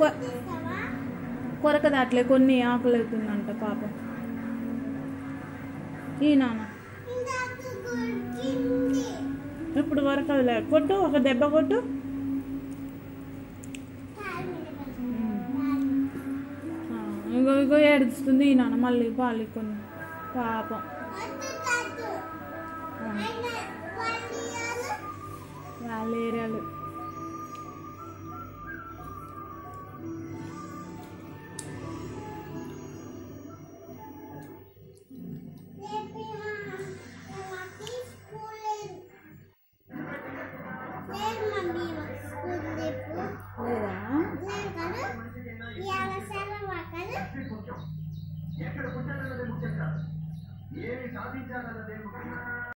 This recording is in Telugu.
కొ- కొరకదు అట్లే కొన్ని ఆకలి అవుతుందంట పాపం ఈ నాన్న ఇప్పుడు వరకు అదిలే కొట్టు ఒక దెబ్బ కొట్టు ఆ, ఇగో ఇగో ఏడుస్తుంది ఈ నాన్న మళ్ళీ పాలి కొన్ని పాపం ఆ, వాళ్ళ ఏరియాలు లేదా ఎక్కడ పుట్టాలన్నదే ముఖ్యం కాదు ఏమి సాధించాలన్నదే ముఖ్యం